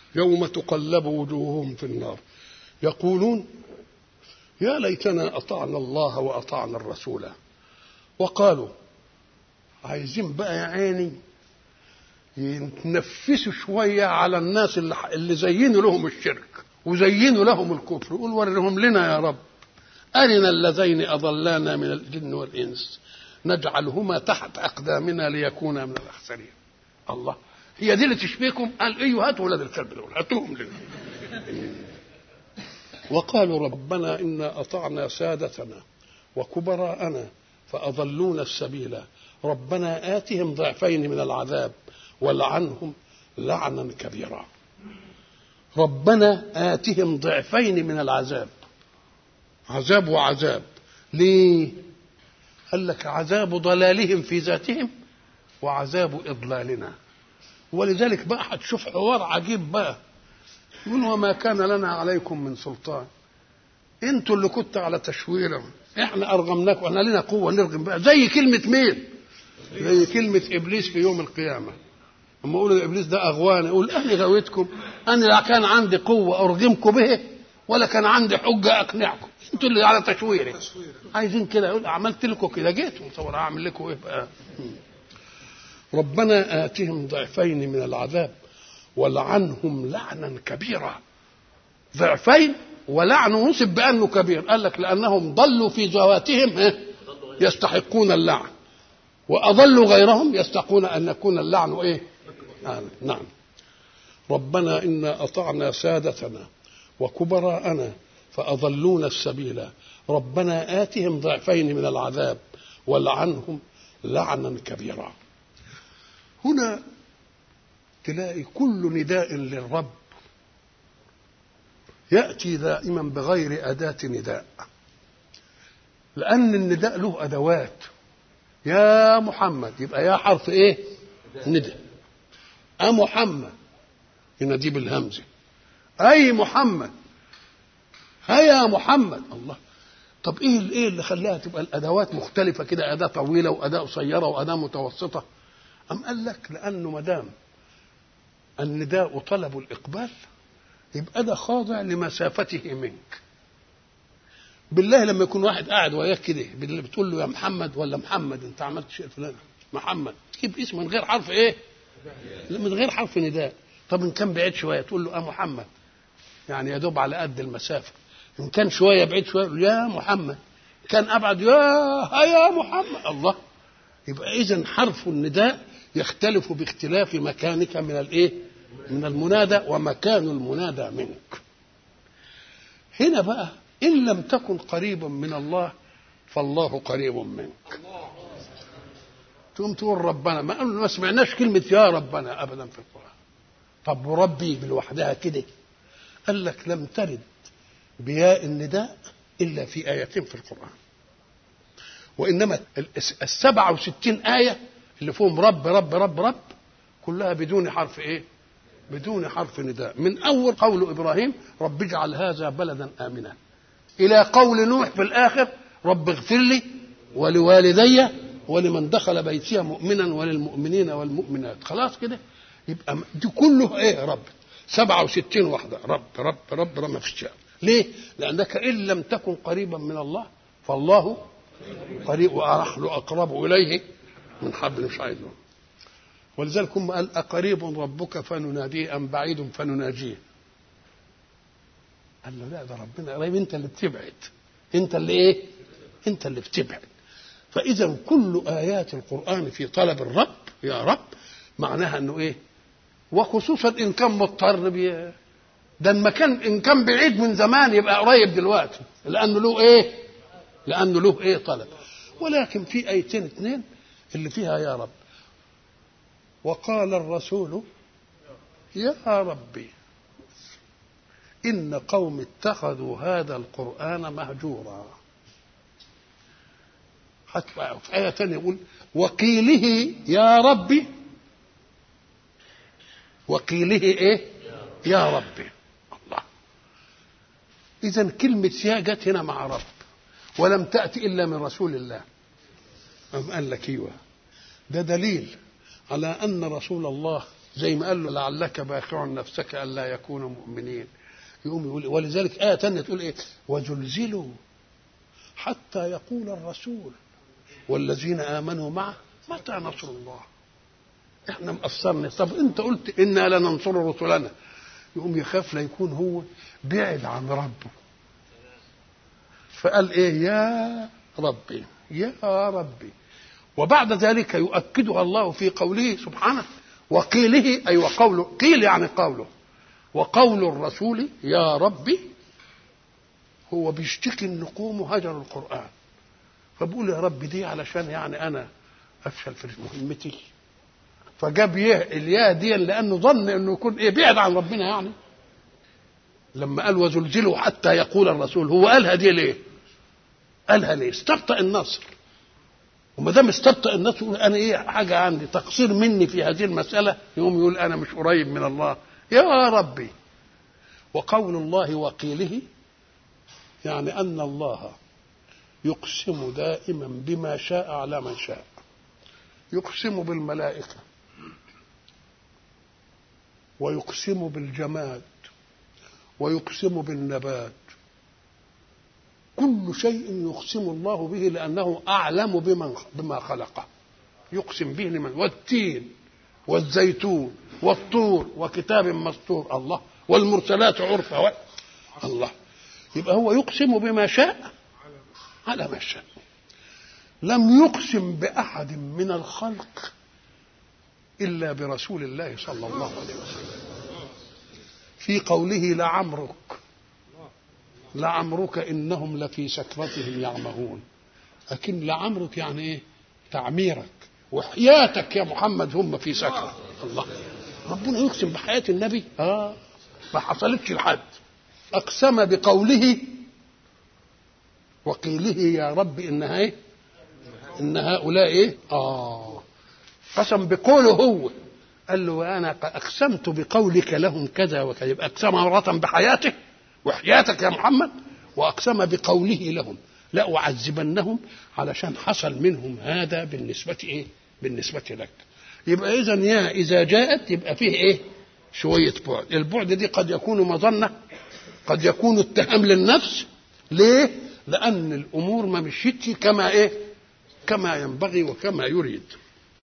يوم تقلب وجوههم في النار يقولون يا ليتنا أطعنا الله وأطعنا الرسول وقالوا عايزين بقى يا عيني يتنفسوا شوية على الناس اللي, اللي زينوا لهم الشرك وزينوا لهم الكفر يقول ورهم لنا يا رب أرنا اللذين أضلانا من الجن والإنس نجعلهما تحت أقدامنا ليكونا من الأخسرين الله هي دي اللي تشبيكم قال ايوه هاتوا ولاد الكلب دول هاتوهم لنا وقالوا ربنا انا اطعنا سادتنا وكبراءنا فاضلونا السبيل ربنا اتهم ضعفين من العذاب ولعنهم لعنا كبيرا ربنا آتهم ضعفين من العذاب عذاب وعذاب ليه قال لك عذاب ضلالهم في ذاتهم وعذاب إضلالنا ولذلك بقى هتشوف حوار عجيب بقى يقول وما كان لنا عليكم من سلطان انتوا اللي كنتوا على تشويرهم احنا ارغمناكم احنا لنا قوه نرغم بقى زي كلمه مين زي كلمه ابليس في يوم القيامه اما اقول ابليس ده اغواني اقول اهل غويتكم انا لا كان عندي قوه ارغمكم به ولا كان عندي حجه اقنعكم انتوا اللي على تشويري عايزين كده يقول عملت لكم كده جيت مصور اعمل لكم ايه بقى ربنا آتهم ضعفين من العذاب ولعنهم لعنا كبيرا ضعفين ولعن وصف بأنه كبير قال لك لأنهم ضلوا في ذواتهم يستحقون اللعن وأضلوا غيرهم يستحقون أن يكون اللعن إيه آه نعم ربنا إنا أطعنا سادتنا وكبراءنا فأضلونا السبيل ربنا آتهم ضعفين من العذاب ولعنهم لعنا كبيرا هنا تلاقي كل نداء للرب يأتي دائما بغير أداة نداء لأن النداء له أدوات يا محمد يبقى يا حرف إيه ندى أ محمد يناديه بالهمزة أي محمد هيا محمد الله طب ايه ايه اللي خلاها تبقى الادوات مختلفه كده اداه طويله واداه قصيره واداه متوسطه أم قال لك لأنه ما دام النداء طلب الإقبال يبقى ده خاضع لمسافته منك بالله لما يكون واحد قاعد وياك كده بالله بتقول له يا محمد ولا محمد انت عملت شيء فلان محمد تجيب اسم من غير حرف ايه من غير حرف نداء طب ان كان بعيد شويه تقول له اه محمد يعني يا دوب على قد المسافه ان كان شويه بعيد شويه يا محمد كان ابعد يا يا محمد الله يبقى اذا حرف النداء يختلف باختلاف مكانك من الايه من المنادى ومكان المنادى منك هنا بقى ان لم تكن قريبا من الله فالله قريب منك تقوم تقول ربنا ما ما سمعناش كلمه يا ربنا ابدا في القران طب وربي لوحدها كده قال لك لم ترد بياء النداء الا في ايتين في القران وانما السبعة وستين آية اللي فيهم رب رب رب رب كلها بدون حرف ايه بدون حرف نداء من اول قول ابراهيم رب اجعل هذا بلدا امنا الى قول نوح في الاخر رب اغفر لي ولوالدي ولمن دخل بيتي مؤمنا وللمؤمنين والمؤمنات خلاص كده يبقى دي كله ايه رب سبعة وستين واحدة رب رب رب رب ما فيش ليه لأنك إن لم تكن قريبا من الله فالله قريب ونحن أقرب إليه من حبل الشعير ولذلك هم قال أقريب ربك فنناديه أم بعيد فنناجيه قال له لا ده ربنا قريب أنت اللي بتبعد أنت اللي إيه أنت اللي بتبعد فإذا كل آيات القرآن في طلب الرب يا رب معناها أنه إيه وخصوصا إن كان مضطر بي ده المكان إن كان بعيد من زمان يبقى قريب دلوقتي لأنه له إيه لأنه له إيه طلب ولكن في آيتين اثنين اللي فيها يا رب وقال الرسول يا ربي إن قوم اتخذوا هذا القرآن مهجورا حتى في آية ثانية يقول وقيله يا ربي وقيله إيه يا ربي الله إذا كلمة يا جت هنا مع رب ولم تأتي إلا من رسول الله أم قال لك ايوه ده دليل على أن رسول الله زي ما قال له لعلك باخع نفسك الا يكونوا مؤمنين يقوم يقول ولذلك آية تانية تقول إيه وزلزلوا حتى يقول الرسول والذين آمنوا معه متى نصر الله احنا مقصرنا طب انت قلت انا لننصر رسلنا يقوم يخاف لا يكون هو بعد عن ربه فقال ايه يا ربي يا ربي وبعد ذلك يؤكدها الله في قوله سبحانه وقيله اي وقوله قيل يعني قوله وقول الرسول يا ربي هو بيشتكي النقوم هجر القرآن فبقول يا رب دي علشان يعني أنا أفشل في مهمتي فجاب يه الياء دي لأنه ظن إنه يكون إيه بعد عن ربنا يعني لما قال وزلزلوا حتى يقول الرسول هو قالها دي ليه؟ قالها ليه؟ استبطأ النصر وما دام استبطأ النصر يقول أنا إيه حاجة عندي تقصير مني في هذه المسألة يقوم يقول أنا مش قريب من الله يا ربي وقول الله وقيله يعني ان الله يقسم دائما بما شاء على من شاء يقسم بالملائكه ويقسم بالجماد ويقسم بالنبات كل شيء يقسم الله به لانه اعلم بمن بما خلقه يقسم به لمن والتين والزيتون والطور وكتاب مسطور الله والمرسلات عرفا و... الله يبقى هو يقسم بما شاء على ما شاء لم يقسم بأحد من الخلق إلا برسول الله صلى الله عليه وسلم في قوله لعمرك لعمرك إنهم لفي سكرتهم يعمهون لكن لعمرك يعني إيه تعميرك وحياتك يا محمد هم في سكرة الله ربنا يقسم بحياة النبي اه ما حصلتش لحد أقسم بقوله وقيله يا رب إنها إيه إن هؤلاء إيه آه قسم بقوله هو قال له وأنا أقسمت بقولك لهم كذا وكذا يبقى أقسم مرة بحياته وحياتك يا محمد وأقسم بقوله لهم لأعذبنهم علشان حصل منهم هذا بالنسبة إيه بالنسبة لك يبقى إذا يا إذا جاءت يبقى فيه إيه شوية بعد البعد دي قد يكون مظنة قد يكون اتهام للنفس ليه لأن الأمور ما مشيتش كما إيه كما ينبغي وكما يريد